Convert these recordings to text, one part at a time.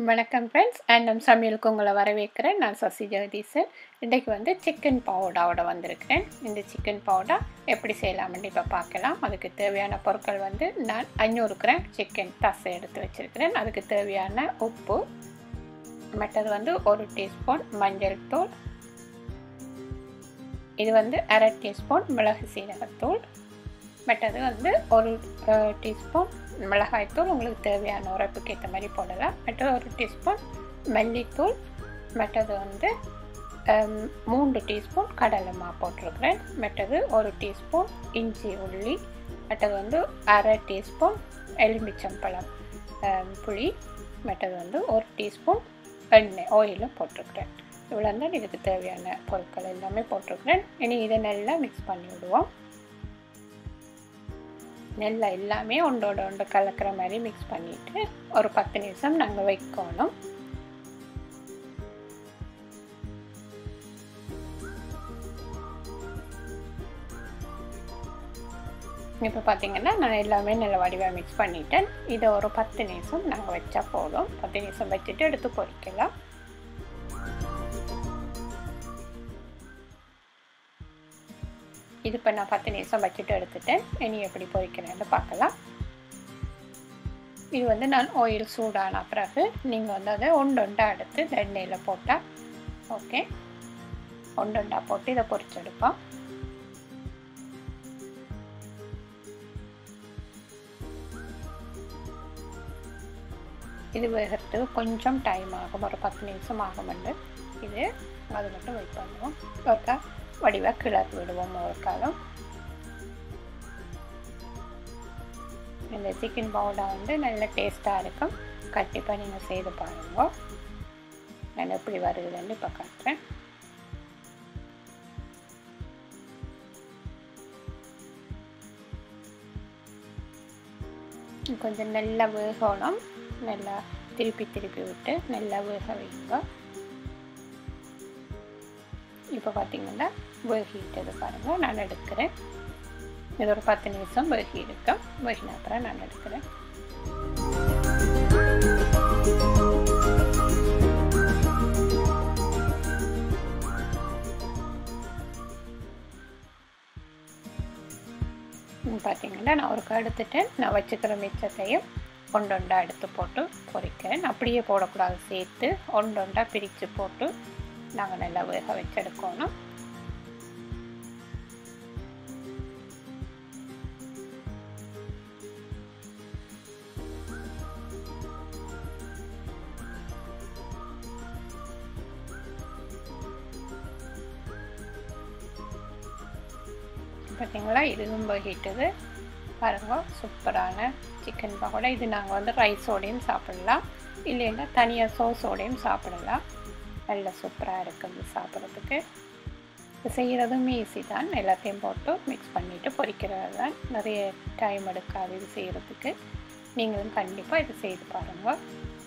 வணக்கம் friends and சமையலுக்கு உங்களை வரவேற்கிறேன் நான் சசி ஜெகதீசன் இன்றைக்கு வந்து சிக்கன் பவுடாவோட வந்திருக்கிறேன் இந்த சிக்கன் பவுடா எப்படி செய்யலாம்னு இப்போ பார்க்கலாம் அதுக்கு தேவையான பொருட்கள் வந்து நான் ஐநூறு கிராம் சிக்கன் தசை எடுத்து வச்சுருக்கிறேன் அதுக்கு தேவையான உப்பு மற்றது வந்து ஒரு டீஸ்பூன் மஞ்சள் தூள் இது வந்து அரை டீஸ்பூன் மிளகு சீரகத்தூள் மற்றது வந்து ஒரு டீஸ்பூன் மிளகாய்த்தூள் உங்களுக்கு தேவையான உரைப்புக்கு ஏற்ற மாதிரி போடலாம் மற்றது ஒரு டீஸ்பூன் மல்லித்தூள் மற்றது வந்து மூன்று டீஸ்பூன் கடலை மா போட்டிருக்கிறேன் மற்றது ஒரு டீஸ்பூன் இஞ்சி உள்ளி மற்றது வந்து அரை டீஸ்பூன் எலுமிச்சம்பழம் புளி மற்றது வந்து ஒரு டீஸ்பூன் எண்ணெய் ஆயிலும் போட்டிருக்கிறேன் இவ்வளோ தான் இதுக்கு தேவையான பொருட்கள் எல்லாமே போட்டிருக்கிறேன் இனி இதை நல்லா மிக்ஸ் பண்ணி விடுவோம் நெல்லை எல்லாமே ஒன்றோட ஒன்று கலக்கிற மாதிரி மிக்ஸ் பண்ணிவிட்டு ஒரு பத்து நிமிஷம் நாங்கள் வைக்கணும் இப்போ பார்த்தீங்கன்னா நான் எல்லாமே நல்ல வடிவாக மிக்ஸ் பண்ணிட்டேன் இதை ஒரு பத்து நிமிஷம் நாங்கள் வச்சா போதும் பத்து நிமிஷம் வச்சுட்டு எடுத்து பொரிக்கலாம் இது இப்போ நான் பத்து நிமிஷம் வச்சுட்டு எடுத்துட்டேன் இனி எப்படி பொரிக்கிறேன்னு பார்க்கலாம் இது வந்து நான் ஆயில் சூடான பிறகு நீங்கள் வந்து அதை ஒண்டொண்டா எடுத்து எண்ணெயில் போட்டால் ஓகே ஒண்டொண்டா போட்டு இதை பொரிச்செடுப்போம் இது வேகிறதுக்கு கொஞ்சம் டைம் ஆகும் ஒரு பத்து நிமிஷம் ஆகும் இது அது மட்டும் வெயிட் பண்ணுவோம் ஒருக்கா வடிவாக கிளறி விடுவோம் ஒரு காலம் இந்த சிக்கன் பவுடா வந்து நல்ல டேஸ்ட்டாக இருக்கும் கண்டிப்பாக நீங்கள் செய்து பாருங்க நான் எப்படி வருதுன்னு இப்போ காட்டுறேன் கொஞ்சம் நல்லா வேகணும் நல்லா திருப்பி திருப்பி விட்டு நல்லா வேக வைங்க இப்போ பார்த்தீங்கன்னா வேகிட்டது பாருங்கள் நான் எடுக்கிறேன் இது ஒரு பத்து நிமிஷம் வேகி இருக்கும் வேகின அப்புறம் நான் எடுக்கிறேன் பார்த்தீங்கன்னா நான் ஒரு எடுத்துட்டேன் நான் வச்சுக்கிற மிச்சத்தையும் ஒண்டொண்டா எடுத்து போட்டு பொரிக்கிறேன் அப்படியே போடக்கூடாது சேர்த்து ஒண்டொண்டா பிரித்து போட்டு நாங்கள் நல்லா வேக வச்சு எடுக்கணும் பார்த்தீங்களா இதுவும் வகிட்டது பாருங்க சூப்பரான சிக்கன் பகோடா இது நாங்கள் வந்து ரைஸோடையும் சாப்பிடலாம் இல்லைன்னா தனியாக சோஸோடையும் சாப்பிடலாம் நல்ல சூப்பராக இருக்குது சாப்பிட்றதுக்கு இது செய்கிறதும் ஈஸி தான் எல்லாத்தையும் போட்டு மிக்ஸ் பண்ணிவிட்டு பொரிக்கிறது தான் நிறைய டைம் எடுக்காது இது செய்கிறதுக்கு நீங்களும் கண்டிப்பாக இது செய்து பாருங்கள்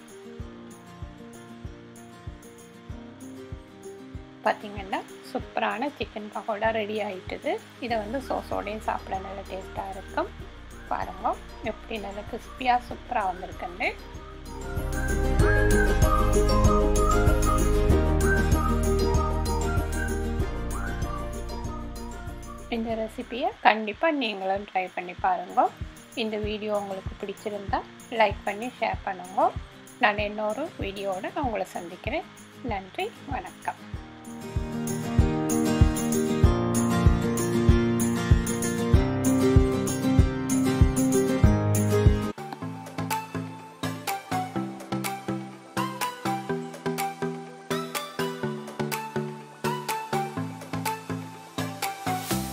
பார்த்திங்கன்னா சூப்பரான சிக்கன் பகோடா ரெடி ஆகிட்டுது இதை வந்து சோஸோடையும் சாப்பிட நல்ல டேஸ்ட்டாக இருக்கும் பாருங்க எப்படி நல்ல கிறிஸ்பியாக சூப்பராக வந்திருக்குன்னு இந்த ரெசிப்பியை கண்டிப்பாக நீங்களும் ட்ரை பண்ணி பாருங்க இந்த வீடியோ உங்களுக்கு பிடிச்சிருந்தா லைக் பண்ணி ஷேர் பண்ணுங்க நான் இன்னொரு வீடியோவோடு நான் உங்களை சந்திக்கிறேன் நன்றி வணக்கம்